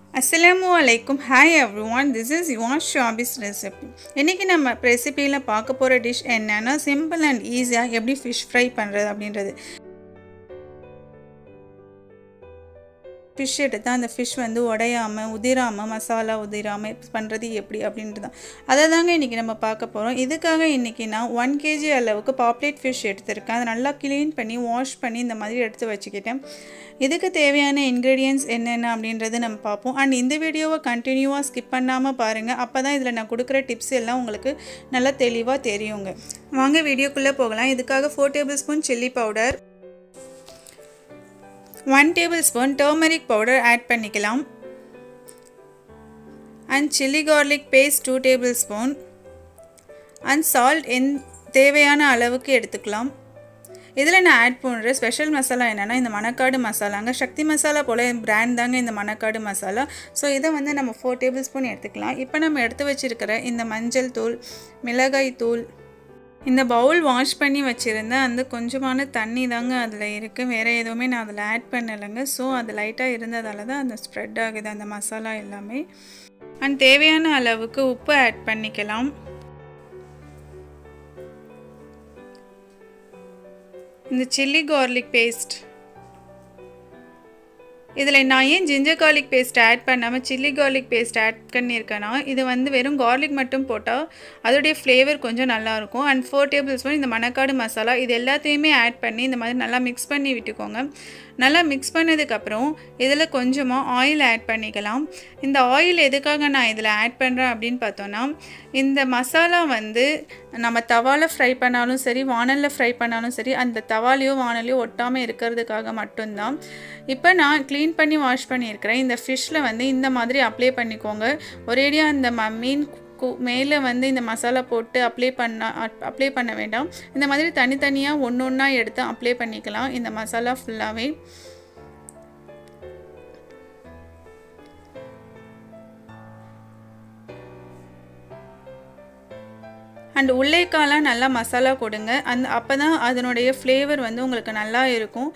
அஸ்ஸலாமு அலைக்கும் hi everyone this is your Shabi's recipe இன்றைக்கி நம்ம ரெசிபியில் பார்க்க போகிற டிஷ் என்னென்னா சிம்பிள் அண்ட் ஈஸியாக எப்படி ஃபிஷ் ஃப்ரை பண்ணுறது அப்படின்றது ஃபிஷ் எடுத்தால் அந்த ஃபிஷ் வந்து உடையாமல் உதிராமல் மசாலா உதிராமல் பண்ணுறது எப்படி அப்படின்றது தான் அதை தாங்க இன்றைக்கி நம்ம பார்க்க போகிறோம் இதுக்காக இன்றைக்கி நான் ஒன் கேஜி அளவுக்கு பாப்லேட் ஃபிஷ் எடுத்திருக்கேன் அதை நல்லா க்ளீன் பண்ணி வாஷ் பண்ணி இந்த மாதிரி எடுத்து வச்சுக்கிட்டேன் இதுக்கு தேவையான இன்க்ரீடியன்ஸ் என்னென்ன அப்படின்றது நம்ம பார்ப்போம் அண்ட் இந்த வீடியோவை கண்டினியூவாக ஸ்கிப் பண்ணாமல் பாருங்கள் அப்போ தான் இதில் நான் கொடுக்குற டிப்ஸ் எல்லாம் உங்களுக்கு நல்லா தெளிவாக தெரியுங்க வாங்க வீடியோக்குள்ளே போகலாம் இதுக்காக four tablespoon chilli powder one tablespoon turmeric powder add பண்ணிக்கலாம் and chilli garlic paste two tablespoon and salt என் தேவையான அளவுக்கு எடுத்துக்கலாம் இதில் நான் ஆட் பண்ணுற ஸ்பெஷல் மசாலா என்னென்னா இந்த மணக்காடு மசாலாங்க சக்தி மசாலா போல் பிராண்ட் தாங்க இந்த மணக்காடு மசாலா ஸோ இதை வந்து நம்ம ஃபோர் டேபிள் ஸ்பூன் எடுத்துக்கலாம் இப்போ நம்ம எடுத்து வச்சுருக்கிற இந்த மஞ்சள் தூள் மிளகாய் தூள் இந்த பவுல் வாஷ் பண்ணி வச்சுருந்தேன் அந்த கொஞ்சமான தண்ணி தாங்க அதில் இருக்குது வேறு எதுவுமே நான் அதில் ஆட் பண்ணலைங்க ஸோ அது லைட்டாக இருந்ததால தான் அந்த ஸ்ப்ரெட் ஆகுது அந்த மசாலா எல்லாமே அண்ட் தேவையான அளவுக்கு உப்பு ஆட் பண்ணிக்கலாம் இந்த சில்லி கார்லிக் பேஸ்ட் இதில் நான் ஏன் ஜிஞ்சர் கார்லிக் பேஸ்ட் ஆட் பண்ணாமல் சில்லி கார்லிக் பேஸ்ட் ஆட் பண்ணியிருக்கேன்னா இது வந்து வெறும் கார்லிக் மட்டும் போட்டால் அதோடைய ஃப்ளேவர் கொஞ்சம் நல்லாயிருக்கும் அண்ட் ஃபோர் டேபிள் ஸ்பூன் இந்த மணக்காடு மசாலா இது எல்லாத்தையுமே ஆட் பண்ணி இந்த மாதிரி நல்லா மிக்ஸ் பண்ணி விட்டுக்கோங்க நல்லா மிக்ஸ் பண்ணதுக்கப்புறம் இதில் கொஞ்சமாக ஆயில் ஆட் பண்ணிக்கலாம் இந்த ஆயில் எதுக்காக நான் இதில் ஆட் பண்ணுறேன் அப்படின்னு பார்த்தோன்னா இந்த மசாலா வந்து நம்ம தவாவில் ஃப்ரை பண்ணாலும் சரி வானலில் ஃப்ரை பண்ணாலும் சரி அந்த தவாலையோ வானலையோ ஒட்டாமல் இருக்கிறதுக்காக மட்டும்தான் இப்போ நான் க்ளீன் பண்ணி வாஷ் பண்ணியிருக்கிறேன் இந்த ஃபிஷ்ஷில் வந்து இந்த மாதிரி அப்ளை பண்ணிக்கோங்க ஒரேடியாக அந்த ம மீன் மேலே வந்து இந்த மசாலா போட்டு அப்ளை பண்ண அப்ளை பண்ண வேண்டாம் இந்த மாதிரி தனித்தனியாக ஒன்று ஒன்றா எடுத்து அப்ளை பண்ணிக்கலாம் இந்த மசாலா ஃபுல்லாகவே அண்ட் உள்ளேக்காலாம் நல்லா மசாலா கொடுங்க அந்த அப்போ தான் அதனுடைய ஃப்ளேவர் வந்து உங்களுக்கு நல்லா இருக்கும்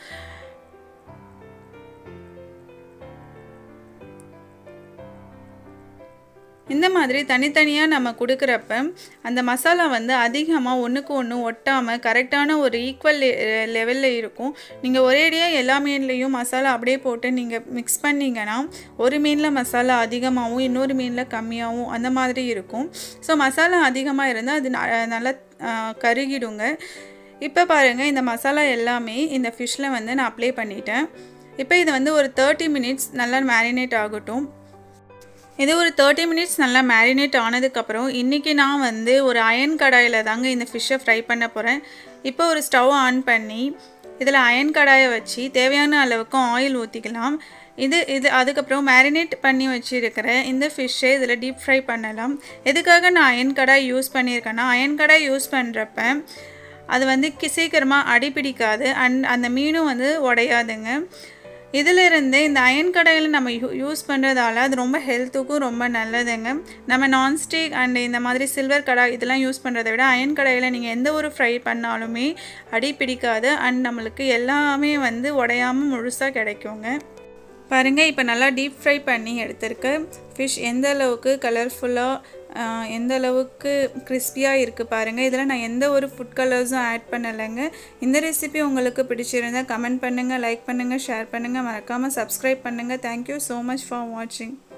இந்த மாதிரி தனித்தனியாக நம்ம கொடுக்குறப்ப அந்த மசாலா வந்து அதிகமாக ஒன்றுக்கு ஒன்று ஒட்டாமல் கரெக்டான ஒரு ஈக்குவல் லெவலில் இருக்கும் நீங்கள் ஒரேடியாக எல்லா மீன்லேயும் மசாலா அப்படியே போட்டு நீங்கள் மிக்ஸ் பண்ணிங்கன்னா ஒரு மீனில் மசாலா அதிகமாகவும் இன்னொரு மீனில் கம்மியாகவும் அந்த மாதிரி இருக்கும் ஸோ மசாலா அதிகமாக இருந்தால் அது நல்லா கருகிடுங்க இப்போ பாருங்கள் இந்த மசாலா எல்லாமே இந்த ஃபிஷ்ஷில் வந்து நான் அப்ளை பண்ணிட்டேன் இப்போ இது வந்து ஒரு தேர்ட்டி மினிட்ஸ் நல்லா மேரினேட் ஆகட்டும் இது ஒரு தேர்ட்டி மினிட்ஸ் நல்லா மேரினேட் ஆனதுக்கப்புறம் இன்றைக்கி நான் வந்து ஒரு அயன் கடாயில் தாங்க இந்த ஃபிஷ்ஷை ஃப்ரை பண்ண போகிறேன் இப்போ ஒரு ஸ்டவ் ஆன் பண்ணி இதில் அயன் கடாயை வச்சு தேவையான அளவுக்கு ஆயில் ஊற்றிக்கலாம் இது இது அதுக்கப்புறம் மேரினேட் பண்ணி வச்சுருக்கிற இந்த ஃபிஷ்ஷை இதில் டீப் ஃப்ரை பண்ணலாம் எதுக்காக நான் அயன் கடாய் யூஸ் பண்ணியிருக்கேன்னா அயன் கடாய் யூஸ் பண்ணுறப்ப அது வந்து சீக்கிரமாக அடிப்பிடிக்காது அண்ட் அந்த மீனும் வந்து உடையாதுங்க இதிலிருந்து இந்த அயன் கடையில் நம்ம யூ யூஸ் பண்ணுறதால அது ரொம்ப ஹெல்த்துக்கும் ரொம்ப நல்லதுங்க நம்ம நான்ஸ்டிக் அண்ட் இந்த மாதிரி சில்வர் கடாய் இதெல்லாம் யூஸ் பண்ணுறதை விட அயன் கடையில் நீங்கள் எந்த ஒரு ஃப்ரை பண்ணாலுமே அடி பிடிக்காது அண்ட் நம்மளுக்கு எல்லாமே வந்து உடையாமல் முழுசாக கிடைக்குங்க பாருங்கள் இப்போ நல்லா டீப் ஃப்ரை பண்ணி எடுத்திருக்கு ஃபிஷ் எந்த அளவுக்கு கலர்ஃபுல்லாக எந்த அளவுக்கு கிறிஸ்பியாக இருக்குது பாருங்கள் இதில் நான் எந்த ஒரு ஃபுட் கலர்ஸும் ஆட் பண்ணலைங்க இந்த ரெசிபி உங்களுக்கு பிடிச்சிருந்தால் கமெண்ட் பண்ணுங்கள் லைக் பண்ணுங்கள் ஷேர் பண்ணுங்கள் மறக்காமல் சப்ஸ்கிரைப் பண்ணுங்கள் தேங்க்யூ ஸோ மச் ஃபார் வாட்சிங்